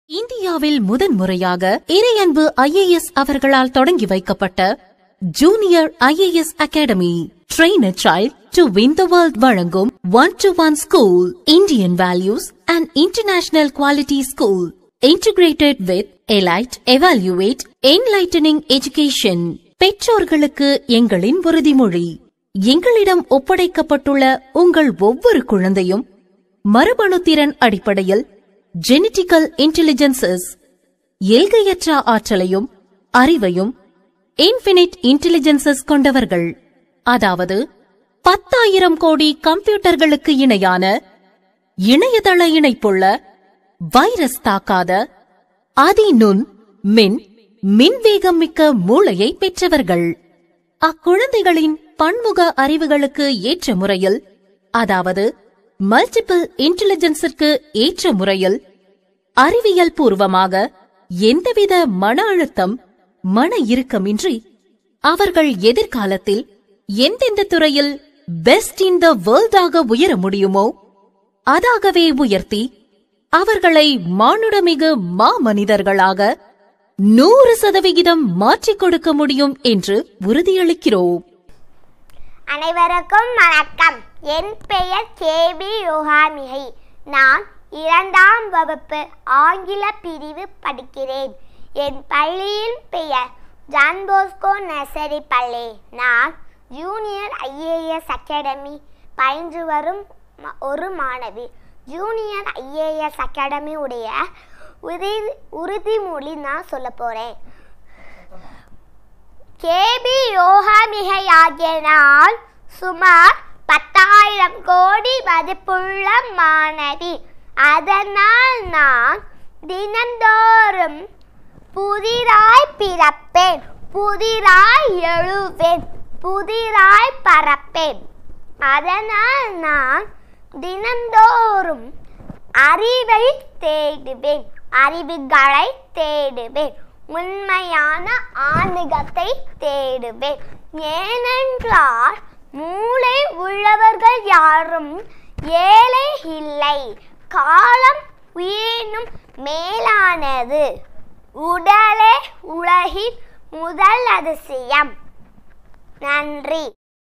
இந்தியாவில் முதன்முறையாக இறையன்பு ஐஏஎஸ் அவர்களால் தொடங்கி வைக்கப்பட்ட junior IAS academy train a child to win the world வழங்கும் one to one school Indian values and international quality school integrated with elite evaluate enlightening education பெற்றோர்களுக்கு எங்களின் உறுதிமொழி எங்களிடம் ஒப்படைக்கப்பட்டுள்ள உங்கள் ஒவ்வொரு குழந்தையும் மரபணு திறன் அடிப்படையில் ஜெனட்டிக்கல் இன்டெலிஜென்சஸ் எல்கையற்ற ஆற்றலையும் அறிவையும் இன்ஃபினிட் இன்டெலிஜென்சஸ் கொண்டவர்கள் அதாவது பத்தாயிரம் கோடி கம்ப்யூட்டர்களுக்கு இணையான இணையதள இணைப்புள்ள வைரஸ் தாக்காத அதிநுண் மின் மின்வேகம் மிக்க மூளையை பெற்றவர்கள் அக்குழந்தைகளின் பன்முக அறிவுகளுக்கு ஏற்ற முறையில் அதாவது மல்டிபிள் இன்டெலிஜென்ஸிற்கு ஏற்ற முறையில் அறிவியல் பூர்வமாக எந்தவித மன அழுத்தம் மன இறுக்கமின்றி அவர்கள் எதிர்காலத்தில் எந்தெந்த துறையில் பெஸ்ட் இன் த வேர்ல்டாக உயர முடியுமோ அதாகவே உயர்த்தி அவர்களை மானுடமிகு மாமனிதர்களாக நூறு சதவிகிதம் மாற்றிக் கொடுக்க முடியும் என்று உறுதியளிக்கிறோம் அனைவருக்கும் வணக்கம் என் பெயர் கேபி யோகாமிகை நான் இரண்டாம் வகுப்பு ஆங்கில பிரிவு படிக்கிறேன் என் பள்ளியின் பெயர் ஜான் போஸ்கோ நர்சரி பள்ளி நான் ஜூனியர் ஐஏஎஸ் அகாடமி பயின்று வரும் ம- ஒரு மாணவி ஜூனியர் ஐஏஎஸ் அகாடமி உடைய உறுதி உறுதிமொழி நான் சொல்ல போகிறேன் கேபி யோகாமிகை ஆகிய நான் சுமார் பத்தாயிரம் கோடி மதிப்புள்ள மாணவி அதனால் நான் தினந்தோறும் புதிராய் பிறப்பேன் புதிராய் எழுவேன் புதிராய் பறப்பேன் அதனால் நான் தினந்தோறும் அறிவை தேடுவேன் அறிவுகளை தேடுவேன் உண்மையான ஆன்மீகத்தை தேடுவேன் ஏனென்றால் மூளை உள்ளவர்கள் யாரும் ஏழை இல்லை காலம் உயிரினும் மேலானது உடலே உலகின் முதல் அதிசயம் நன்றி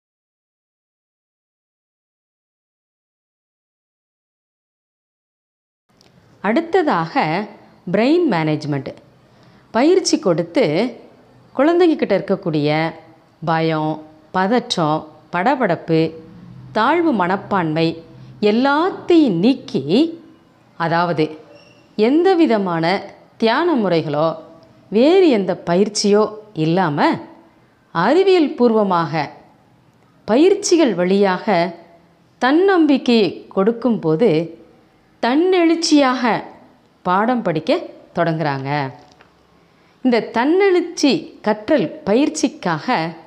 அடுத்ததாக பிரெயின் மேனேஜ்மெண்ட் பயிற்சி கொடுத்து குழந்தைங்கக்கிட்ட இருக்கக்கூடிய பயம் பதற்றம் படபடப்பு தாழ்வு மனப்பான்மை எல்லாத்தையும் நீக்கி அதாவது எந்த விதமான தியான முறைகளோ வேறு எந்த பயிற்சியோ இல்லாமல் அறிவியல் பூர்வமாக பயிற்சிகள் வழியாக தன்னம்பிக்கையை கொடுக்கும்போது தன்னெழுச்சியாக பாடம் படிக்க தொடங்குறாங்க இந்த தன்னெழுச்சி கற்றல் பயிற்சிக்காக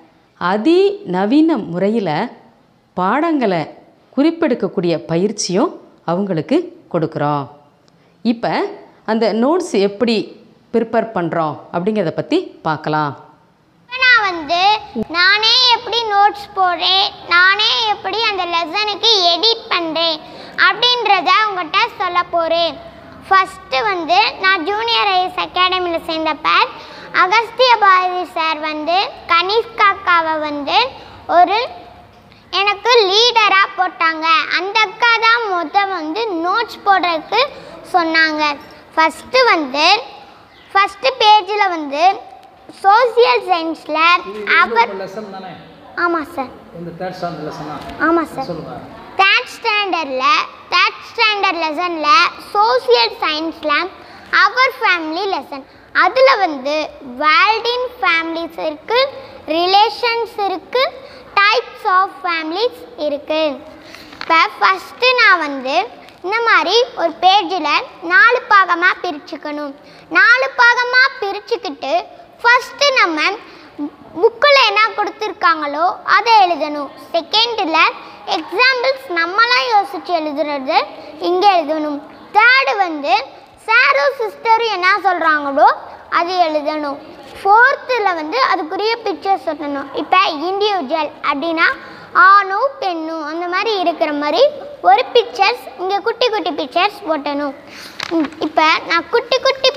அதிநவீன முறையில் பாடங்களை குறிப்பெடுக்கக்கூடிய பயிற்சியும் அவங்களுக்கு கொடுக்குறோம் இப்போ அந்த நோட்ஸ் எப்படி ப்ரிப்பேர் பண்ணுறோம் அப்படிங்கிறத பற்றி பார்க்கலாம் இப்ப நான் வந்து நானே எப்படி நோட்ஸ் போடுறேன் நானே எப்படி அந்த லெசனுக்கு எடிட் பண்ணுறேன் அப்படின்றத உங்கள்கிட்ட சொல்ல போகிறேன் ஃபஸ்ட்டு வந்து நான் ஜூனியர் ஐஎஸ் அகாடமியில் சேர்ந்தப்ப அகஸ்திய பாரதி சார் வந்து கனிஷ்காக்காவை வந்து ஒரு எனக்கு லீடராக போட்டாங்க அந்த அக்கா தான் முத வந்து நோட்ஸ் போடுறதுக்கு சொன்னாங்க ஃபஸ்ட்டு வந்து ஃபஸ்ட்டு பேஜில் வந்து சோசியல் சயின்ஸில் அவர் லெசன் தானே ஆமாம் சார் இந்த தேர்ட் ஸ்டாண்டர்ட் லெசனா ஆமாம் சார் சொல்லுங்க தேர்ட் ஸ்டாண்டர்டில் தேர்ட் ஸ்டாண்டர்ட் லெசனில் சோசியல் சயின்ஸில் அவர் ஃபேமிலி லெசன் அதில் வந்து வேல்டின் ஃபேமிலிஸ் இருக்குது ரிலேஷன்ஸ் இருக்குது டைப்ஸ் ஆஃப் ஃபேமிலிஸ் இருக்குது இப்போ ஃபஸ்ட்டு நான் வந்து இந்த மாதிரி ஒரு பேஜில் நாலு பாகமாக பிரிச்சுக்கணும் நாலு பாகமாக பிரிச்சுக்கிட்டு ஃபஸ்ட்டு நம்ம புக்கில் என்ன கொடுத்துருக்காங்களோ அதை எழுதணும் செகண்டில் எக்ஸாம்பிள்ஸ் நம்மளாம் யோசித்து எழுதுறது இங்கே எழுதணும் தேர்டு வந்து சாரும் சிஸ்டரும் என்ன சொல்கிறாங்களோ அது எழுதணும் ஃபோர்த்தில் வந்து அதுக்குரிய பிக்சர்ஸ் சொல்லணும் இப்போ இண்டிவிஜுவல் அப்படின்னா ஆணும் பெண்ணும் அந்த மாதிரி இருக்கிற மாதிரி ஒரு பிக்சர்ஸ் இங்கே குட்டி குட்டி பிக்சர்ஸ் ஒட்டணும் இப்போ நான் குட்டி குட்டி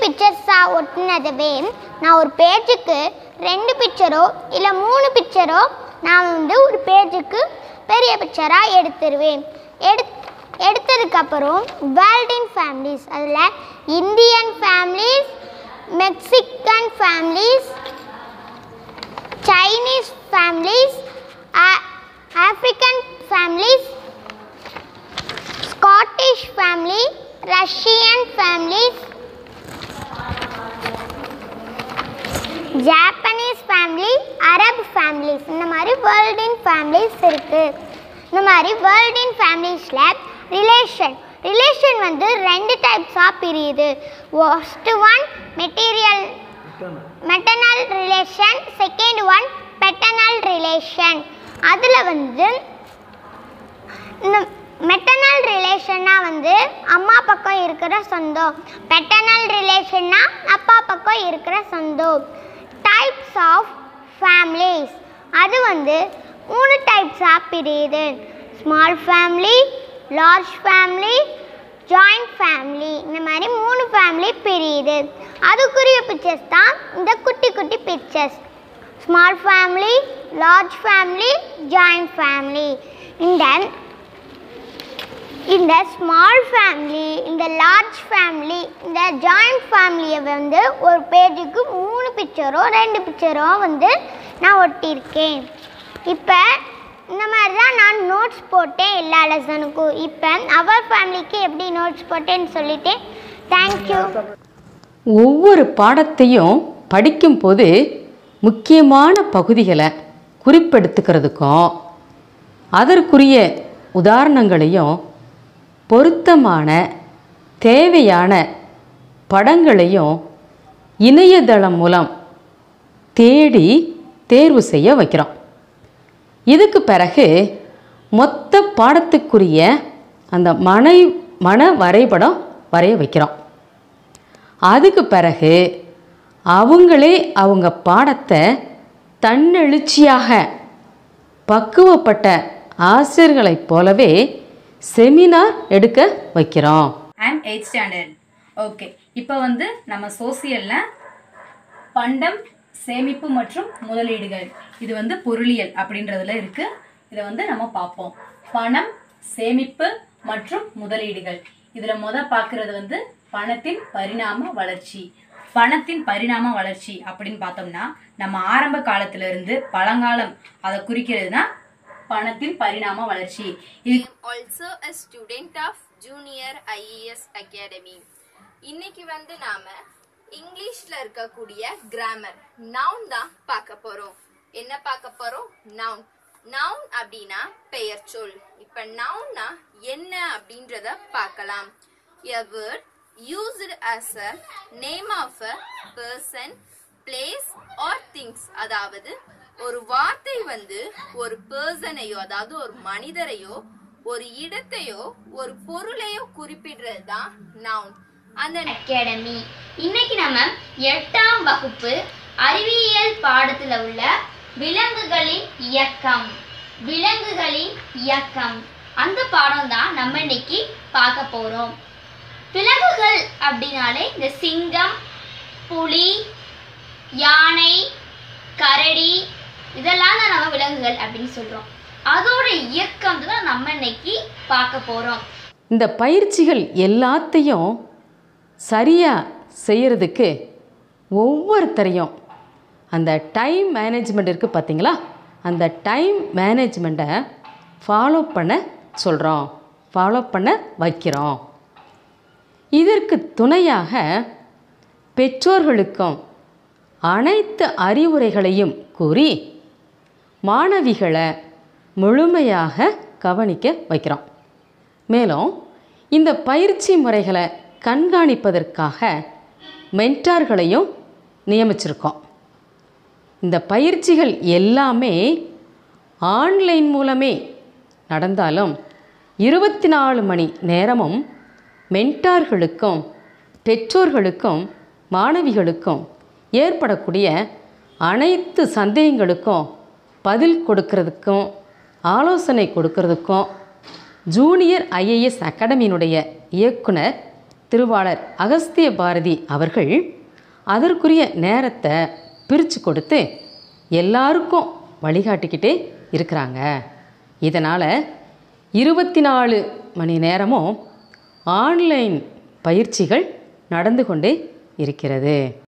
பிக்சராக ஒட்டினதவே நான் ஒரு பேஜுக்கு ரெண்டு பிக்சரோ இல்லை மூணு பிக்சரோ நான் வந்து ஒரு பேஜுக்கு பெரிய பிக்சராக எடுத்துருவேன் எடு எடுத்ததுக்கப்புறம் வேர்ல்டின் ஃபேமிலிஸ் அதில் Indian families Mexican families Chinese families, A- African families, Scottish family, Russian families, Japanese family Arab families இந்த மாதிரி வேர்ல்டின் ஃபேமிலிஸ் இருக்குது இந்த மாதிரி வேர்ல்டின் ஃபேமிலிஸில் ரிலேஷன் ரிலேஷன் வந்து ரெண்டு டைப்ஸாக பிரியுது first one material maternal relation second one paternal relation அதில் வந்து இந்த மெட்டர்னல் ரிலேஷன்னா வந்து அம்மா பக்கம் இருக்கிற சொந்தம் பெட்டர்னல் ரிலேஷன்னா அப்பா பக்கம் இருக்கிற சொந்தம் டைப்ஸ் ஆஃப் ஃபேமிலிஸ் அது வந்து மூணு டைப்ஸாக பிரியுது small family large family joint family இந்த மாதிரி மூணு ஃபேமிலி பிரியுது அதுக்குரிய பிக்சர்ஸ் தான் இந்த குட்டி குட்டி pictures small family large family joint family இந்த இந்த ஸ்மால் ஃபேமிலி இந்த லார்ஜ் ஃபேமிலி இந்த ஜாயிண்ட் ஃபேமிலியை வந்து ஒரு பேஜுக்கு மூணு பிக்சரோ ரெண்டு பிக்சரோ வந்து நான் ஒட்டியிருக்கேன் இப்போ இந்த மாதிரி தான் நான் நோட்ஸ் போட்டேன் எல்லா லெசனுக்கும் இப்போ அவர் ஃபேமிலிக்கு எப்படி நோட்ஸ் போட்டேன்னு சொல்லிட்டேன் தேங்க்யூ ஒவ்வொரு பாடத்தையும் படிக்கும்போது முக்கியமான பகுதிகளை குறிப்பெடுத்துக்கிறதுக்கும் அதற்குரிய உதாரணங்களையும் பொருத்தமான தேவையான படங்களையும் இணையதளம் மூலம் தேடி தேர்வு செய்ய வைக்கிறோம் இதுக்கு பிறகு மொத்த பாடத்துக்குரிய அந்த மனை மன வரைபடம் வரைய வைக்கிறோம் அதுக்கு பிறகு அவங்களே அவங்க பாடத்தை தன்னெழுச்சியாக பக்குவப்பட்ட ஆசிரியர்களைப் போலவே செமினார் எடுக்க வைக்கிறோம் அண்ட் எயிட் ஸ்டாண்டர்ட் ஓகே இப்போ வந்து நம்ம சோசியலில் பண்டம் சேமிப்பு மற்றும் முதலீடுகள் இது வந்து பொருளியல் அப்படின்றதுல இருக்கு இதை வந்து நம்ம பார்ப்போம் பணம் சேமிப்பு மற்றும் முதலீடுகள் இதுல முத பார்க்கிறது வந்து பணத்தின் பரிணாம வளர்ச்சி பணத்தின் பரிணாம வளர்ச்சி அப்படின்னு பார்த்தோம்னா நம்ம ஆரம்ப காலத்துல இருந்து பழங்காலம் அதை குறிக்கிறதுனா பணத்தின் பரிணாம வளர்ச்சி இது am also a student of junior IES academy இன்னைக்கு வந்து நாம இங்கிலீஷ்ல இருக்கக்கூடிய கிராமர் நவுன் தான் பார்க்க போறோம் என்ன பார்க்க போறோம் நவுன் நவுன் அப்படின்னா பெயர் சொல் இப்ப நவுன்னா என்ன அப்படின்றத பார்க்கலாம் a word used as a name of a person place or things அதாவது ஒரு வார்த்தை வந்து ஒரு பர்சனையோ அதாவது ஒரு மனிதரையோ ஒரு இடத்தையோ ஒரு பொருளையோ குறிப்பிடுறது தான் நவுன் அந்த அகாடமி இன்னைக்கு நம்ம எட்டாம் வகுப்பு அறிவியல் பாடத்துல உள்ள விலங்குகளின் இயக்கம் விலங்குகளின் இயக்கம் அந்த பாடம் தான் நம்ம இன்னைக்கு பார்க்க போறோம் விலங்குகள் அப்படின்னாலே இந்த சிங்கம் புலி யானை கரடி இதெல்லாம் தான் நம்ம விலங்குகள் அப்படின்னு சொல்றோம் அதோட இயக்கம் தான் நம்ம இன்னைக்கு பார்க்க போறோம் இந்த பயிற்சிகள் எல்லாத்தையும் சரியாக செய்கிறதுக்கு ஒவ்வொருத்தரையும் அந்த டைம் மேனேஜ்மெண்ட் இருக்குது பார்த்தீங்களா அந்த டைம் மேனேஜ்மெண்ட்டை ஃபாலோ பண்ண சொல்கிறோம் ஃபாலோ பண்ண வைக்கிறோம் இதற்கு துணையாக பெற்றோர்களுக்கும் அனைத்து அறிவுரைகளையும் கூறி மாணவிகளை முழுமையாக கவனிக்க வைக்கிறோம் மேலும் இந்த பயிற்சி முறைகளை கண்காணிப்பதற்காக மென்டார்களையும் நியமிச்சிருக்கோம் இந்த பயிற்சிகள் எல்லாமே ஆன்லைன் மூலமே நடந்தாலும் இருபத்தி நாலு மணி நேரமும் மென்டார்களுக்கும் பெற்றோர்களுக்கும் மாணவிகளுக்கும் ஏற்படக்கூடிய அனைத்து சந்தேகங்களுக்கும் பதில் கொடுக்கறதுக்கும் ஆலோசனை கொடுக்கறதுக்கும் ஜூனியர் ஐஏஎஸ் அகாடமியினுடைய இயக்குனர் திருவாளர் அகஸ்திய பாரதி அவர்கள் அதற்குரிய நேரத்தை பிரித்து கொடுத்து எல்லாருக்கும் வழிகாட்டிக்கிட்டே இருக்கிறாங்க இதனால் இருபத்தி நாலு மணி நேரமும் ஆன்லைன் பயிற்சிகள் நடந்து கொண்டே இருக்கிறது